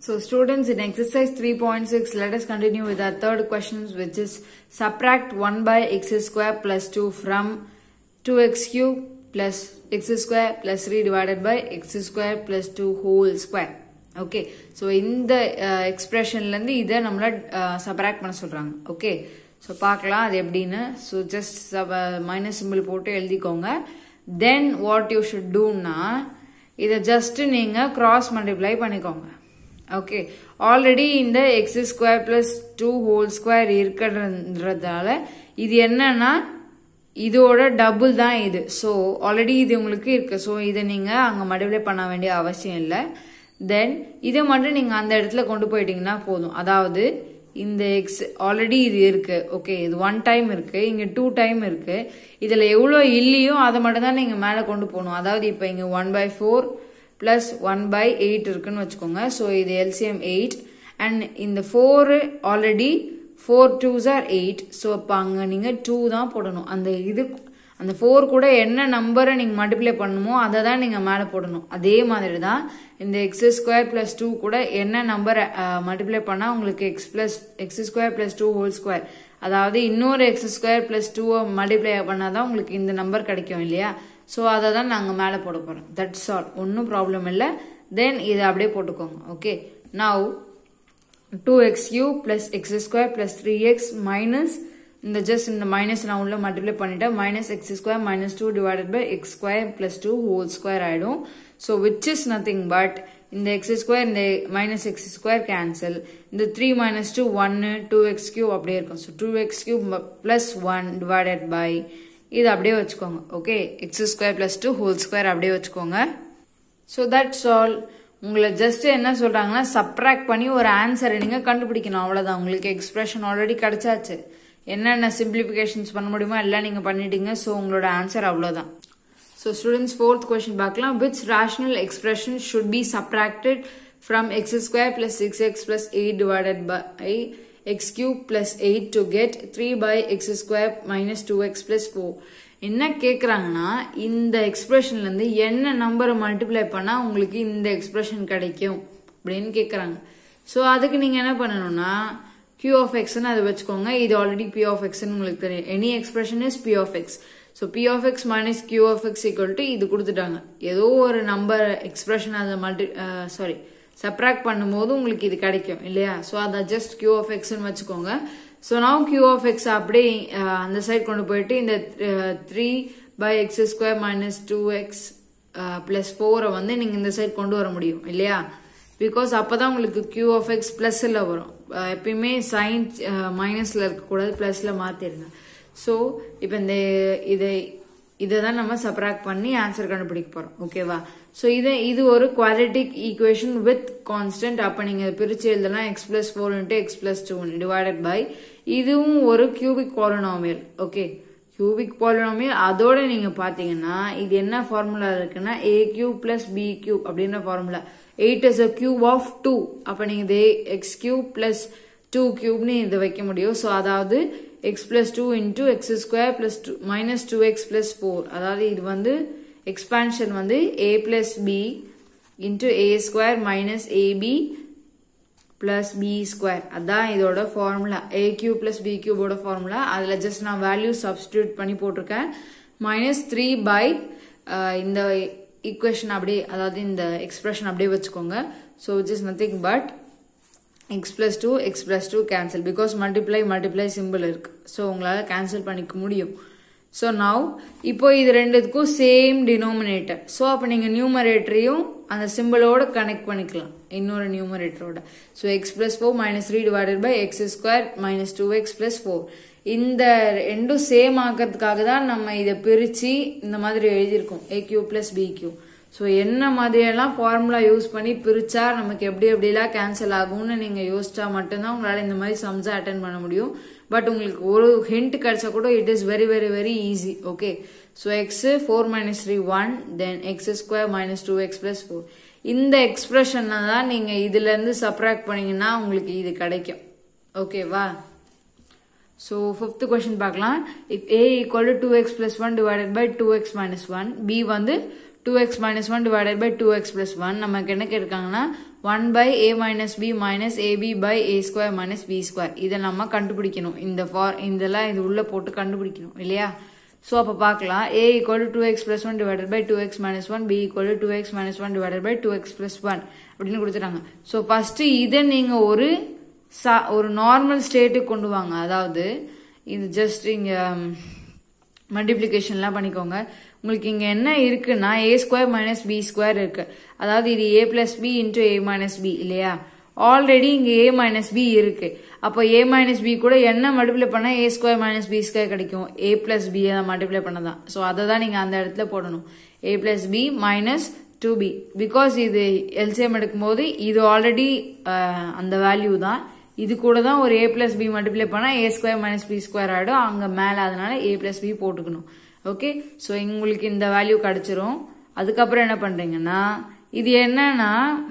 So students in exercise 3.6 let us continue with our third questions which is subtract 1 by x square plus 2 from 2x cube plus x square plus 3 divided by x square plus 2 whole square. Okay so இந்த எக்ஸ்பிரஷன்லேருந்து இதை நம்மள subtract பண்ண சொல்கிறாங்க okay so பார்க்கலாம் அது எப்படின்னு so just சப மைனஸ் சிம்பிள் போட்டு எழுதிக்கோங்க தென் வாட் யூ ஷுட் டூன்னா இதை ஜஸ்ட் நீங்கள் கிராஸ் மல்டிப்ளை பண்ணிக்கோங்க ஓகே ஆல்ரெடி இந்த x square plus two whole square இருக்கிறதுனால இது என்னன்னா இதோட டபுள் தான் இது ஸோ ஆல்ரெடி இது உங்களுக்கு இருக்கு ஸோ இதை நீங்கள் அங்கே மல்டிப்ளை பண்ண வேண்டிய அவசியம் இல்லை தென் இதை மட்டும் நீங்கள் அந்த இடத்துல கொண்டு போயிட்டீங்கன்னா போதும் அதாவது இந்த எக்ஸ் ஆல்ரெடி இது இருக்கு ஓகே இது ஒன் டைம் இருக்கு இங்க டூ டைம் இருக்கு இதுல எவ்வளோ இல்லையோ அதை மட்டும் தான் நீங்க மேலே கொண்டு போகணும் அதாவது இப்போ இங்க one by four plus one by eight இருக்குன்னு வச்சுக்கோங்க ஸோ இது எல்சிஎம் எயிட் அண்ட் இந்த four already four twos are eight so அப்போ அங்கே நீங்கள் டூ தான் போடணும் அந்த இது அந்த ஃபோர் கூட என்ன நம்பரை நீங்கள் மல்டிப்ளை பண்ணணுமோ அதை தான் நீங்கள் மேலே போடணும் அதே மாதிரி தான் இந்த எக்ஸ் ஸ்கொயர் ப்ளஸ் டூ கூட என்ன நம்பரை மல்டிப்ளை பண்ணால் உங்களுக்கு x plus x square plus two whole square அதாவது இன்னொரு எக்ஸ் ஸ்கொயர் ப்ளஸ் டூவை மல்டிப்ளை பண்ணால் தான் உங்களுக்கு இந்த நம்பர் கிடைக்கும் இல்லையா ஸோ அதை தான் நாங்கள் மேலே போட போகிறோம் தட்ஸ் ஆல் ஒன்றும் ப்ராப்ளம் இல்லை தென் இதை அப்படியே போட்டுக்கோங்க okay now two x you plus x square plus three x minus இந்த ஜஸ்ட் இந்த மைனஸ் நான் உள்ள மல்டிப்ளை பண்ணிட்டேன் minus x square minus two divided by x square plus two whole square ஆயிடும் so which is nothing but இந்த x square இந்த minus x square cancel இந்த three minus two ஒன்னு டூ எக்ஸ் கியூப் அப்படியே இருக்கும் so two x cube plus one divided by இது அப்படியே வச்சுக்கோங்க okay x square plus two whole square அப்படியே வச்சுக்கோங்க ஸோ தட்ஸ் ஆல் உங்களை ஜஸ்ட் என்ன சொல்றாங்கன்னா சப்ராக்ட் பண்ணி ஒரு ஆன்சரை நீங்க கண்டுபிடிக்கணும் அவ்வளவுதான் உங்களுக்கு எக்ஸ்பிரஷன் ஆல்ரெடி கிடைச்சாச்சு என்னென்ன சிம்பிளிஃபிகேஷன்ஸ் பண்ண முடியுமோ எல்லாம் நீங்க பண்ணிட்டீங்க ஸோ உங்களோட ஆன்சர் அவ்வளவுதான் ஸோ ஸ்டூடெண்ட்ஸ் ஃபோர்த் கொஸ்டின் பார்க்கலாம் which rational expression should be subtracted from x square plus six x plus eight divided by x cube plus eight to get three by x square minus two X plus four என்ன கேட்குறாங்கன்னா இந்த எக்ஸ்பிரஷன்ல இருந்து என்ன நம்பரை multiply பண்ணா உங்களுக்கு இந்த expression கிடைக்கும் அப்படின்னு கேட்குறாங்க ஸோ அதுக்கு நீங்க என்ன பண்ணணும்னா கியூ ஆஃப் எக்ஸ்னு அதை வச்சுக்கோங்க இது ஆல்ரெடி பி ஆஃப் எக்ஸ்னு உங்களுக்கு தெரியும் any expression is p of x so p of x minus q of x equal to இது கொடுத்துட்டாங்க ஏதோ ஒரு நம்பர் எக்ஸ்பிரஷன் அதை மல்டி சாரி சப்ராக்ட் பண்ணும்போது உங்களுக்கு இது கிடைக்கும் இல்லையா ஸோ அதை ஜஸ்ட் கியூ ஆஃப் எக்ஸ்னு வச்சுக்கோங்க so now q of x அப்படியே அந்த சைட் கொண்டு போயிட்டு இந்த three by x square minus two X plus ஃபோரை வந்து நீங்கள் இந்த சைட் கொண்டு வர முடியும் இல்லையா பிகாஸ் அப்பதான் உங்களுக்கு கியூ ஆஃப் எக்ஸ் பிளஸ்ல வரும் எப்பயுமே சைன் மைனஸ்ல இருக்கக்கூடாது பிளஸ்ல மாத்திருங்க ஸோ இப்போ இந்த இதை இதை தான் நம்ம சப்ராக்ட் பண்ணி ஆன்சர் கண்டுபிடிக்க போறோம் ஓகேவா ஸோ இது இது ஒரு குவாலிட்டிக் ஈக்குவேஷன் வித் கான்ஸ்டன்ட் அப்போ நீங்கள் பிரிச்சு எழுதலாம் x plus four into x plus two divided by இதுவும் ஒரு cubic polynomial okay cubic polynomial அதோட நீங்க பாத்தீங்கன்னா இது என்ன ஃபார்முலா இருக்குன்னா a cube plus b cube அப்படின்ற formula eight is a cube of two அப்போ நீங்க இது எக்ஸ் கியூப் பிளஸ் டூ கியூப்னு இதை வைக்க முடியும் ஸோ அதாவது x plus two into X square plus two minus two X plus four அதாவது இது வந்து எக்ஸ்பான்ஷன் வந்து a plus B into a square minus ab plus B square அதான் இதோட formula a cube plus b கியூபோட formula அதில் just நான் value substitute பண்ணி போட்டிருக்கேன் மைனஸ் த்ரீ பை இந்த ஈக்குவேஷன் அப்படியே அதாவது இந்த எக்ஸ்பிரஷன் அப்படியே வச்சுக்கோங்க so which is nothing but x plus two X plus two cancel because multiply multiply simple இருக்கு ஸோ உங்களால் கேன்சல் பண்ணிக்க முடியும் ஸோ நவ் இப்போ இது ரெண்டுத்துக்கும் சேம் டினோமினேட்டர் ஸோ அப்போ நீங்கள் நியூமரேட்டரையும் அந்த சிம்பிளோட கனெக்ட் பண்ணிக்கலாம் இன்னொரு நியூமரேட்டரோட so x plus four minus three divided by x square minus two X plus four இந்த ரெண்டும் சேம் ஆக்கிறதுக்காக தான் நம்ம இதை பிரித்து இந்த மாதிரி எழுதியிருக்கோம் a cube plus b cube so என்ன மாதிரியெல்லாம் ஃபார்முலா யூஸ் பண்ணி பிரிச்சா நமக்கு எப்படி எப்படிலாம் கேன்சல் ஆகும்னு நீங்கள் யோசிச்சா மட்டும்தான் உங்களால் இந்த மாதிரி சம்ஸை அட்டன் பண்ண முடியும் பட் உங்களுக்கு ஒரு ஹிண்ட் கிடைச்சா கூட it is very very very easy okay so x four minus three one then x square minus two X plus four இந்த எக்ஸ்பிரஷனை தான் நீங்கள் இதுலேருந்து சப்ராக்ட் பண்ணீங்கன்னா உங்களுக்கு இது கிடைக்கும் ஓகேவா ஸோ ஃபிஃப்த் கொஸ்டின் பார்க்கலாம் if a equal to two X plus one divided by two X minus one B வந்து two X minus one divided by two X plus one நமக்கு என்ன கேட்டிருக்காங்கன்னா one by a minus b minus ab by a square minus B square இதை நம்ம கண்டுபிடிக்கணும் இந்த for இதெல்லாம் இது உள்ள போட்டு கண்டுபிடிக்கணும் இல்லையா ஸோ அப்போ பார்க்கலாம் A equal to X plus one divided by two X minus one B equal to X minus one divided by two X plus one அப்படின்னு கொடுத்துட்டாங்க ஸோ ஃபர்ஸ்ட் இதை நீங்க ஒரு சா ஒரு நார்மல் ஸ்டேட்டுக்கு கொண்டு வாங்க அதாவது இது ஜஸ்ட் இங்க மல்டிப்ளிகேஷன்லாம் பண்ணிக்கோங்க உங்களுக்கு இங்க என்ன இருக்குன்னா A square minus B square இருக்கு அதாவது இது A plus B into A minus B இல்லையா ஆல்ரெடி இங்க ஏ மைனஸ் பி இருக்கு அப்போ ஏ மைனஸ் பி கூட என்ன மல்டிப்ளை பண்ணா A square minus B square கிடைக்கும் ஏ பிளஸ் பி மல்டிப்ளை பண்ணதான் ஸோ அதை தான் நீங்க அந்த இடத்துல போடணும் A plus B minus two B because இது எல்சிஎம் எடுக்கும்போது இது ஆல்ரெடி அந்த வேல்யூ தான் இது கூட தான் ஒரு ஏ பிளஸ் பி மல்டிப்ளை பண்ணா A square minus B square ஆகிடும் அங்க மேல அதனால ஏ பிளஸ் பி போட்டுக்கணும் ஓகே ஸோ உங்களுக்கு இந்த வேல்யூ கிடைச்சிரும் அதுக்கப்புறம் என்ன பண்றீங்கன்னா இது என்னன்னா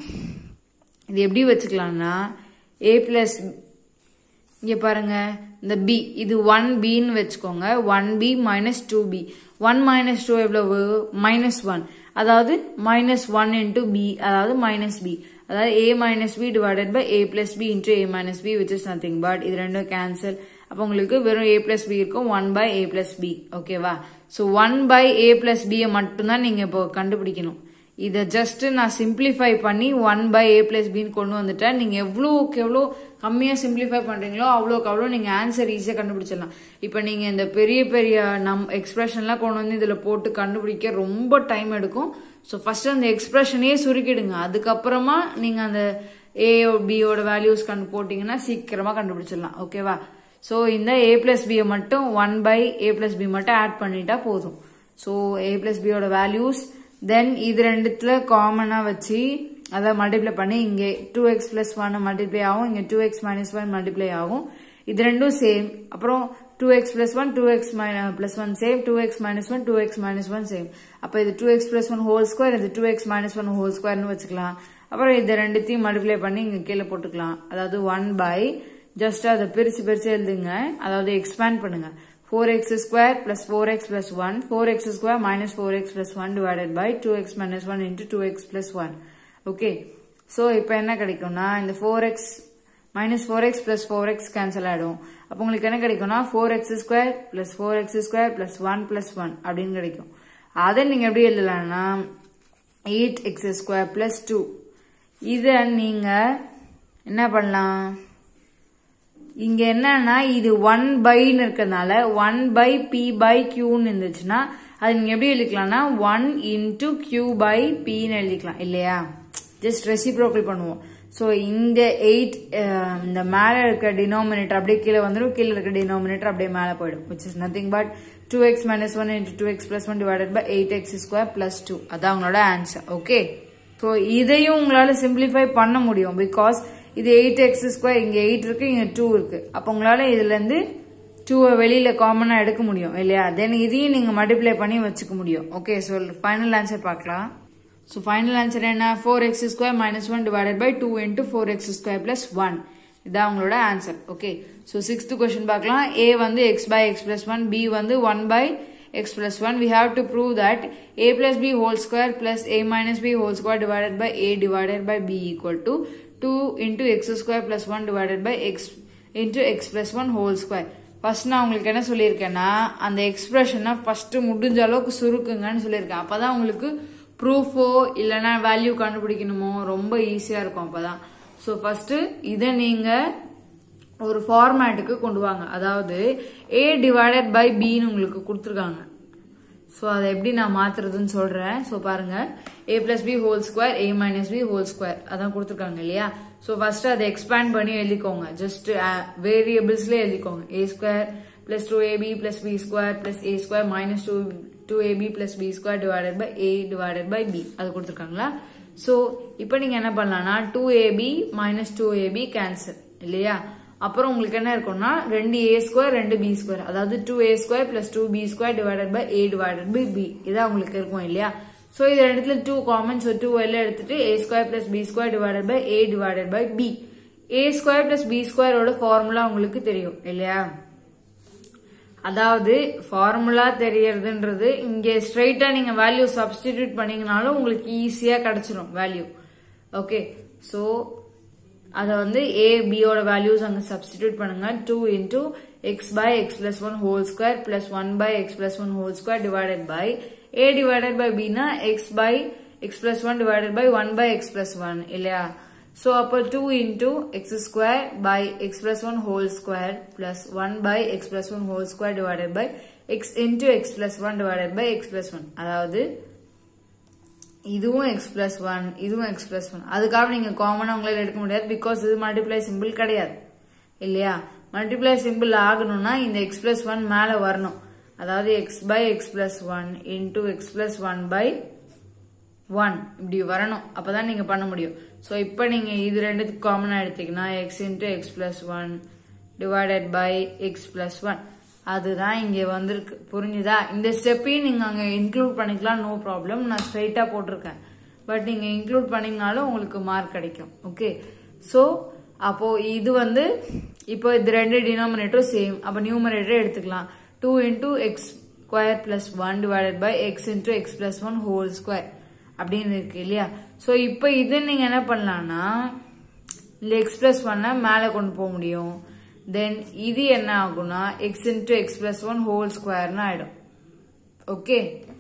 இது எப்படி வச்சுக்கலாம்னா ஏ பிளஸ் இங்க பாருங்க இந்த பி இது ஒன் பின்னு வச்சுக்கோங்க one B minus two B one minus two எவ்வளவு மைனஸ் ஒன் அதாவது மைனஸ் ஒன் இன்டூ பி அதாவது மைனஸ் பி அதாவது A minus B divided by A plus B into A minus B which is nothing but இது ரெண்டும் cancel அப்போ உங்களுக்கு வெறும் A plus B இருக்கும் one by A plus B ஓகேவா so one by A plus பியை மட்டும்தான் நீங்க இப்போ கண்டுபிடிக்கணும் இதை ஜஸ்ட் நான் சிம்பிளிஃபை பண்ணி ஒன் பை ஏ பிளஸ் பின்னு கொண்டு வந்துட்டேன் நீங்க எவ்வளோக்கு எவ்வளோ கம்மியா சிம்பிளிஃபை பண்றீங்களோ அவ்வளோக்கு அவ்வளோ நீங்க ஆன்சர் ஈஸியா கண்டுபிடிச்சிடலாம் இப்போ நீங்க இந்த பெரிய பெரிய நம் எக்ஸ்பிரஷன்லாம் கொண்டு வந்து இதுல போட்டு கண்டுபிடிக்க ரொம்ப டைம் எடுக்கும் ஸோ ஃபர்ஸ்ட் அந்த எக்ஸ்பிரஷனையே சுருக்கிடுங்க அதுக்கப்புறமா நீங்க அந்த ஏ பியோட வேல்யூஸ் கண்டு போட்டீங்கன்னா சீக்கிரமா கண்டுபிடிச்சிடலாம் ஓகேவா ஸோ இந்த ஏ பிளஸ் பியை மட்டும் one by A plus B மட்டும் ஆட் பண்ணிட்டா போதும் ஸோ ஏ பிளஸ் பியோட வேல்யூஸ் தென் இது ரெண்டுத்துல காமனா வச்சு அதை மல்டிப்ளை பண்ணி இங்கே two X plus one multiply ஆகும் இங்க two X minus one multiply ஆகும் இது ரெண்டும் சேம் அப்புறம் two X plus one two X plus one same two X minus one two X minus one same அப்போ இது two X plus one whole square இது two X minus one whole ஸ்கொயர்னு வச்சுக்கலாம் அப்புறம் இது ரெண்டுத்தையும் மல்டிப்ளை பண்ணி இங்க கீழே போட்டுக்கலாம் அதாவது ஒன் பை ஜஸ்ட் அதை பிரிச்சு பிரிச்சு எழுதுங்க அதாவது எக்ஸ்பேண்ட் பண்ணுங்க four X square plus four X plus one four X square minus four X plus one divided by two X minus one into two X plus one okay so இப்போ என்ன கிடைக்கும்னா இந்த four X minus four X plus four X cancel ஆகிடும் அப்போ உங்களுக்கு என்ன கிடைக்கும்னா four X square plus four X square plus one plus one அப்படின்னு கிடைக்கும் அதை நீங்க எப்படி எழுதலாம்னா eight X square plus two இதை நீங்க என்ன பண்ணலாம் இங்க என்னன்னா இது ஒன் பைன்னு இருக்கிறதுனால ஒன் பை பி பை கியூன்னு இருந்துச்சுன்னா அது நீங்க எப்படி எழுதிக்கலாம்னா ஒன் இன்டூ கியூ பை பின்னு எழுதிக்கலாம் இல்லையா ஜஸ்ட் ரெசிப்ரோக்கல் பண்ணுவோம் ஸோ இந்த எயிட் இந்த மேலே இருக்க டினாமினேட்டர் அப்படியே கீழே வந்துடும் கீழே இருக்க டினாமினேட்டர் அப்படியே மேலே போயிடும் which is nothing but two X minus one into two X plus one divided by eight X square plus two அதான் உங்களோட ஆன்சர் ஓகே ஸோ இதையும் உங்களால சிம்பிளிஃபை பண்ண முடியும் பிகாஸ் இது எயிட் எக்ஸ் ஸ்கொயர் இங்க எயிட் இருக்கு இங்க டூ இருக்கு அப்போ உங்களால இதுல இருந்து டூவை வெளியில காமனா எடுக்க முடியும் இல்லையா தென் இதையும் நீங்க மல்டிப்ளை பண்ணி வச்சுக்க முடியும் ஓகே ஸோ ஃபைனல் ஆன்சர் பார்க்கலாம் ஸோ ஃபைனல் ஆன்சர் என்ன four X square minus one divided by two into four X square plus one இதான் உங்களோட answer okay so sixth question பார்க்கலாம் ஏ வந்து X by X plus one B வந்து one by x plus 1 we have to prove that a plus b whole square plus a minus b whole square divided by a divided by b equal to 2 into x square plus 1 divided by x into x plus 1 whole square first நான் உங்களுக்கு என்ன சொல்லியிருக்கேன்னா அந்த எக்ஸ்பிரஷனை first முடிஞ்ச அளவுக்கு சுருக்குங்கன்னு சொல்லியிருக்கேன் அப்பதான் உங்களுக்கு ப்ரூஃபோ இல்லைன்னா வேல்யூ கண்டுபிடிக்கணுமோ ரொம்ப ஈஸியா இருக்கும் அப்பதான் ஸோ ஃபர்ஸ்ட் இதை நீங்க ஒரு ஃபார்மேட்டுக்கு கொண்டு வாங்க அதாவது ஏ டிவைடட் பை பின்னு உங்களுக்கு கொடுத்துருக்காங்க ஸோ அதை எப்படி நான் மாத்துறதுன்னு சொல்றேன் ஸோ பாருங்க A plus B whole square A minus B whole square அதான் கொடுத்துருக்காங்க இல்லையா ஸோ ஃபர்ஸ்ட் அதை எக்ஸ்பேண்ட் பண்ணி எழுதிக்கோங்க ஜஸ்ட் வேரியபிள்ஸ்லேயே எழுதிக்கோங்க A square plus two AB plus B square plus A square minus two two AB plus B square divided by A divided by B அது கொடுத்துருக்காங்களா ஸோ இப்போ நீங்க என்ன பண்ணலாம்னா two AB minus two AB cancel இல்லையா அப்புறம் உங்களுக்கு என்ன இருக்கும்னா ரெண்டு ஏ ஸ்கொயர் ரெண்டு பி ஸ்கொயர் அதாவது two A square plus two B square divided by A divided by B இதான் உங்களுக்கு இருக்கும் இல்லையா ஸோ இது ரெண்டுத்துல டூ காமன் ஸோ டூ எல்லாம் எடுத்துட்டு A square plus B square divided by A divided by B A square plus B ஸ்கொயரோட formula உங்களுக்கு தெரியும் இல்லையா அதாவது ஃபார்முலா தெரியறதுன்றது இங்க ஸ்ட்ரைட்டா நீங்க வேல்யூ சப்ஸ்டிடியூட் பண்ணீங்கனாலும் உங்களுக்கு ஈஸியா கிடைச்சிரும் வேல்யூ ஓகே ஸோ அதை வந்து ஏ பியோட வேல்யூஸ் அங்கே சப்ஸ்டிடியூட் பண்ணுங்க two into X by X plus one whole square plus one by X plus one whole square divided by A divided by பினா X by X plus one divided by one by X plus one இல்லையா so அப்போ two into X square by X plus one whole square plus one by X plus one whole square divided by X into X plus one divided by X plus one அதாவது இதுவும் X plus one இதுவும் X plus one அதுக்காக நீங்க காமனா உங்களால எடுக்க முடியாது because இது மல்டிப்ளை சிம்பிள் கிடையாது இல்லையா மல்டிப்ளை சிம்பிள் ஆகணும்னா இந்த எக்ஸ் பிளஸ் ஒன் மேல வரணும் அதாவது X by X plus one into X plus one by one இப்படி வரணும் அப்பதான் நீங்க பண்ண முடியும் ஸோ இப்போ நீங்க இது ரெண்டுத்துக்கு காமனா எடுத்தீங்கன்னா X into X plus one divided by X plus one அதுதான் இங்க வந்திருக்கு புரிஞ்சுதா இந்த ஸ்டெப்பையும் நீங்க அங்க இன்க்ளூட் பண்ணிக்கலாம் நோ ப்ராப்ளம் நான் ஸ்ட்ரைட்டா போட்டிருக்கேன் பட் நீங்க இன்க்ளூட் பண்ணீங்கனாலும் உங்களுக்கு மார்க் கிடைக்கும் ஓகே ஸோ அப்போ இது வந்து இப்போ இது ரெண்டு டினாமினேட்டரும் சேம் அப்போ நியூமரேட்டர் எடுத்துக்கலாம் two into X square plus one divided by X into X plus one whole square அப்படின்னு இருக்கு இல்லையா ஸோ இப்போ இது நீங்க என்ன பண்ணலாம்னா இந்த எக்ஸ் பிளஸ் ஒன்னை மேலே கொண்டு போக முடியும் தென் இது என்ன ஆகும்னா X into X plus one whole ஸ்கொயர்னு ஆயிடும் ஓகே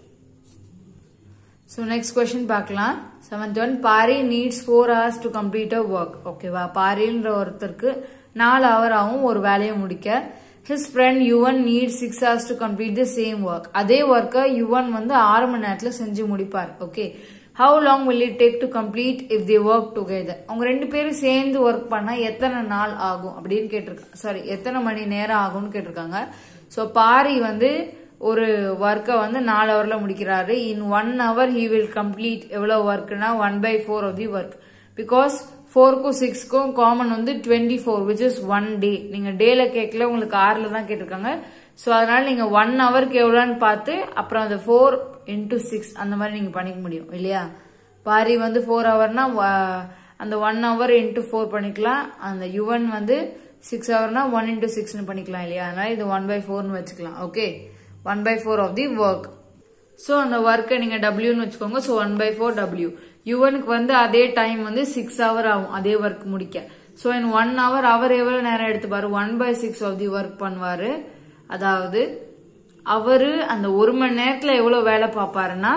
ஸோ நெக்ஸ்ட் கொஸ்டின் பார்க்கலாம் seventh one Barry needs four hours to complete a work ஓகேவா பாரின்ற ஒருத்தருக்கு நாலு ஹவர் ஆகும் ஒரு வேலையை முடிக்க his friend Yuvan need six hours to complete the same work அதே ஒர்க்கை யுவன் வந்து ஆறு மணி நேரத்தில் செஞ்சு முடிப்பார் okay how long will it take to complete if the work together அவங்க ரெண்டு பேரும் சேர்ந்து ஒர்க் பண்ணா எத்தனை நாள் ஆகும் அப்படின்னு கேட்டிருக்காங்க சாரி எத்தனை மணி நேரம் ஆகும்னு கேட்டிருக்காங்க ஸோ பாரி வந்து ஒரு ஒர்க்கை வந்து நாலு ஹவர்ல முடிக்கிறாரு in one hour he will complete எவ்வளவு ஒர்க்னா one by four of the work because ஃபோருக்கும் சிக்ஸ்க்கும் காமன் வந்து twenty four which is one day நீங்க டேல கேட்கல உங்களுக்கு ஆறுல தான் கேட்டிருக்காங்க ஸோ அதனால நீங்க ஒன் ஹவருக்கு எவ்வளோன்னு பார்த்து அப்புறம் அந்த ஃபோர் இன்டூ சிக்ஸ் அந்த மாதிரி நீங்க பண்ணிக்க முடியும் இல்லையா பாரி வந்து ஃபோர் ஹவர்னா அந்த ஒன் ஹவர் இன்டூ ஃபோர் பண்ணிக்கலாம் அந்த யுவன் வந்து சிக்ஸ் ஹவர்னா ஒன் இன்டூ சிக்ஸ்னு பண்ணிக்கலாம் இல்லையா அதனால இது ஒன் பை ஃபோர்னு வச்சுக்கலாம் okay one by four of the work so அந்த ஒர்க்கை நீங்க டபிள்யூன்னு வச்சுக்கோங்க so one by four W யுவனுக்கு வந்து அதே டைம் வந்து சிக்ஸ் ஹவர் ஆகும் அதே ஒர்க் முடிக்க ஸோ இன் ஒன் ஹவர் அவர் எவ்வளவு நேரம் எடுத்துப்பாரு one by six of the work பண்ணுவாரு அதாவது அவரு அந்த ஒரு மணி நேரத்துல எவ்வளவு வேலை பார்ப்பாருன்னா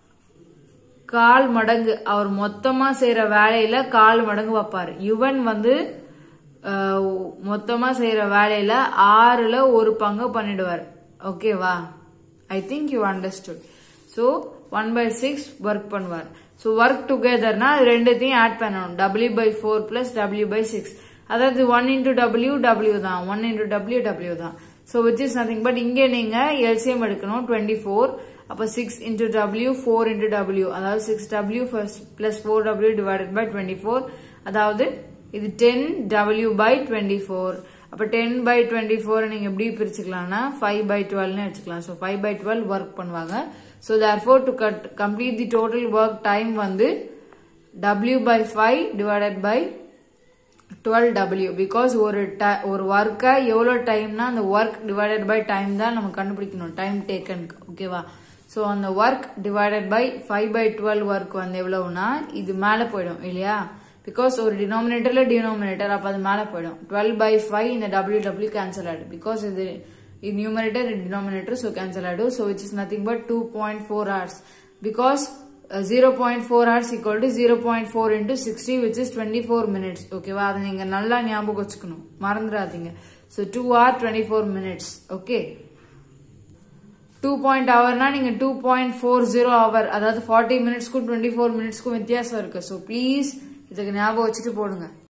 கால் மடங்கு அவர் மொத்தமா செய்யற வேலையில கால் மடங்கு பார்ப்பாரு யுவன் வந்து அஹ், மொத்தமா செய்யற வேலையில ஆறுல ஒரு பங்கு பண்ணிடுவார் ஓகேவா I think you understood so one by six work பண்ணுவார் ஸோ ஒர்க் டுகெதர்னா அது ரெண்டுத்தையும் ஆட் பண்ணணும் W by four plus W by six அதாவது ஒன் இன்டூ டபிள்யூ டபிள்யூ தான் ஒன் இன்டூ டபிள்யூ டபிள்யூ தான் so which is nothing but இங்கே நீங்க எல்சிஎம் எடுக்கணும் டுவெண்ட்டி ஃபோர் அப்போ six into W four into W அதாவது six W plus four W divided by twenty four அதாவது இது ten W by twenty four அப்போ ten by twenty four நீங்க எப்படி பிரிச்சுக்கலாம்னா ஃபைவ் பை டுவெல்னு வச்சுக்கலாம் ஸோ ஃபைவ் பை டுவெல் ஒர்க் பண்ணுவாங்க so therefore to cut complete the total work time வந்து W by five divided by twelve W because ஒரு ti- ஒரு ஒர்க்கை எவ்வளோ டைம்னா அந்த ஒர்க் டிவைடட் பை டைம் தான் நம்ம கண்டுபிடிக்கணும் டைம் டேக்கனுக்கு ஓகேவா ஸோ அந்த work divided by five by twelve work வந்து எவ்வளவுனா இது மேலே போயிடும் இல்லையா பிகாஸ் ஒரு டினாமினேட்டர்ல டினாமினேட்டர் அப்போ அது மேலே போயிடும் டுவெல் பை ஃபைவ் இந்த டபிள்யூ டபிள்யூ கேன்சல் ஆகிடும் பிகாஸ் இது இது நியூமரேட்டர் டினாமினேட்டர் ஸோ கேன்சல் ஆகிடும் so which is nothing but two point four hours because zero point four hours equal to zero point four into sixty which is twenty four minutes ஓகேவா அதை நீங்க நல்லா ஞாபகம் வச்சுக்கணும் மறந்துடாதீங்க so two hour twenty four minutes okay two point ஹவர்னா நீங்க two point four zero hour அதாவது ஃபார்ட்டி மினிட்ஸ்க்கும் டுவெண்ட்டி ஃபோர் மினிட்ஸ்க்கும் வித்தியாசம் இருக்கு ஸோ ப்ளீஸ் இதுக்கு ஞாபகம் வச்சுட்டு போடுங்க